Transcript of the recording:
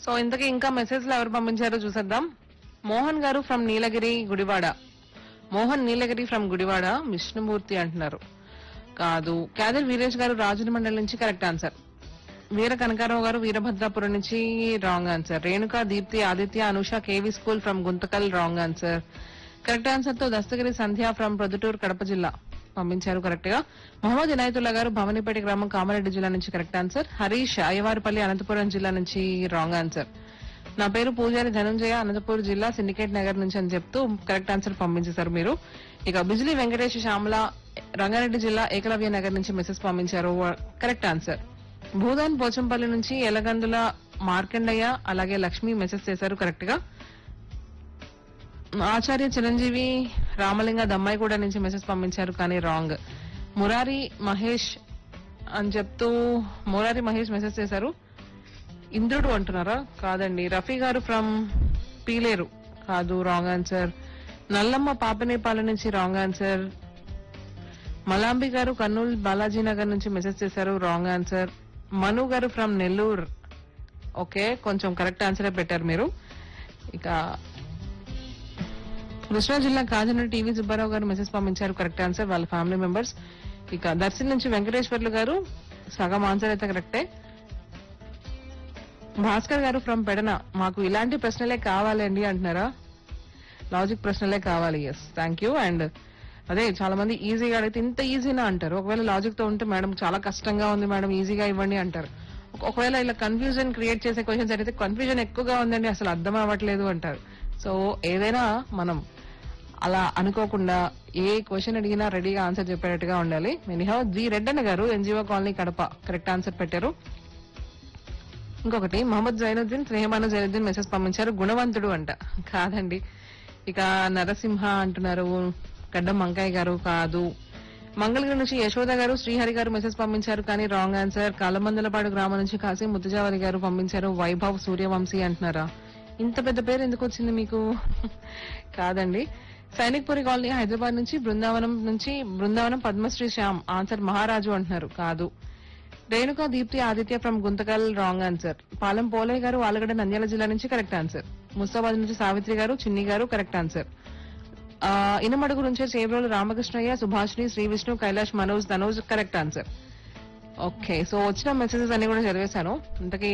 so ఇంతకీ ఇంకా మెసేజ్లు ఎవరు పంపించారో చూసేద్దాం మోహన్ గారు ఫ్రమ్ నీలగిరి గుడివాడ మోహన్ నీలగిరి ఫ్రమ్ గుడివాడ విష్ణుమూర్తి అంటున్నారు కాదు క్యాదర్ వీరేష్ గారు రాజుల మండలి నుంచి కరెక్ట్ ఆన్సర్ వీర కనకారావు గారు వీరభద్రాపురం నుంచి wrong answer Renuka Deepthi Aditya Anusha KV school from Guntakal wrong answer correct answer తో దస్తగిరి సంధ్య ఫ్రమ్ ప్రొద్దుటూరు కడప జిల్లా పంపించారు కరెక్ట్ గా మొహమ్మద్ ఇనాయతుల్లా గారు భవనిపేట గ్రామం కామారెడ్డి జిల్లా నుంచి కరెక్ట్ ఆన్సర్ హరీష్ అయ్యవారిపల్లి అనంతపురం జిల్లా నుంచి రాంగ్ ఆన్సర్ నా పేరు పూజారి ధనంజయ అనంతపూర్ జిల్లా సిండికేట్ నగర్ నుంచి అని చెప్తూ కరెక్ట్ ఆన్సర్ పంపించేశారు మీరు ఇక బిజిలీ వెంకటేష్ శ్యామల రంగారెడ్డి జిల్లా ఏకలవ్య నగర్ నుంచి మెసేజ్ పంపించారు కరెక్ట్ ఆన్సర్ భూదాన్ పోచంపల్లి నుంచి ఎలగందుల మార్కండయ్య అలాగే లక్ష్మి మెసేజ్ చేశారు కరెక్ట్ గా ఆచార్య చిరంజీవి రామలింగ దమ్మాయి కూడా నుంచి మెసేజ్ పంపించారు కానీ రాంగ్ మురారి మహేష్ అని చెప్తూ మురారి మహేష్ మెసేజ్ చేశారు ఇంద్రుడు అంటున్నారా కాదండి రఫీ గారు ఫ్రమ్ పీలేరు కాదు రాంగ్ ఆన్సర్ నల్లమ్మ పాపనేపాల నుంచి రాంగ్ ఆన్సర్ మలాంబి గారు కర్నూలు బాలాజీ నగర్ నుంచి మెసేజ్ చేశారు wrong answer Manu garu from Nellore okay కొంచెం కరెక్ట్ ఆన్సరే పెట్టారు మీరు ఇక కృష్ణా జిల్లా కాజనూరు టీవీ సుబ్బారావు గారు మెసేజ్ పంపించారు కరెక్ట్ ఆన్సర్ వాళ్ళ ఫ్యామిలీ మెంబర్స్ ఇక దర్శన్ నుంచి వెంకటేశ్వర్లు గారు సగం ఆన్సర్ అయితే కరెక్టే భాస్కర్ గారు ఫ్రమ్ పెడన మాకు ఇలాంటి ప్రశ్నలే కావాలండి అంటున్నారా లాజిక్ ప్రశ్నలే కావాలి ఎస్ థ్యాంక్ యూ అండ్ అదే చాలా మంది ఈజీగా అడిగితే ఇంత ఈజీనా అంటారు ఒకవేళ లాజిక్ తో ఉంటే మేడం చాలా కష్టంగా ఉంది మేడం ఈజీగా ఇవ్వండి అంటారు ఒక- ఒకవేళ ఇలా కన్ఫ్యూజన్ క్రియేట్ చేసే క్వశ్చన్స్ అడిగితే కన్ఫ్యూజన్ ఎక్కువగా ఉందండి అసలు అర్థం అవ్వట్లేదు అంటారు సో ఏదైనా మనం అలా అనుకోకుండా ఏ క్వశ్చన్ అడిగినా రెడీగా ఆన్సర్ చెప్పేటట్టుగా ఉండాలి anyhow G Reddanna garu NGO colony Kadapa correct answer పెట్టారు ఇంకొకటి మహమ్మద్ జైనుద్దీన్ స్నేహమాన జైనుద్దీన్ మెసేజ్ పంపించారు గుణవంతుడు అంట కాదండి ఇక నరసింహ అంటున్నారు గడ్డం వంకాయ గారు కాదు మంగళగిరి నుంచి యశోద గారు శ్రీహరి గారు మెసేజ్ పంపించారు కానీ రాంగ్ ఆన్సర్ కాలమందలపాడు గ్రామం నుంచి కాశీ ముద్దుజావరి గారు పంపించారు వైభవ్ సూర్యవంశీ అంటున్నారా ఇంత పెద్ద పేరు ఎందుకు వచ్చింది మీకు కాదండి సైనిక్పురి కాలనీ హైదరాబాద్ నుంచి బృందావనం నుంచి బృందావనం పద్మశ్రీ శ్యామ్ ఆన్సర్ మహారాజు అంటున్నారు కాదు Renuka Deepthi Aditya from Guntakal wrong answer Palem Polaiah garu Allagadda Nandyal జిల్లా నుంచి కరెక్ట్ ఆన్సర్ ముస్తాబాద్ నుంచి సావిత్రి గారు చిన్ని గారు కరెక్ట్ ఆన్సర్ ఆ, ఇనమడుగు నుంచి Chebrolu Ramakrishnaiah Subhashini Sri Vishnu Kailash Manoj Tanoj correct answer okay so వచ్చిన మెసేజెస్ అన్ని కూడా చదివేశాను ఇంతకీ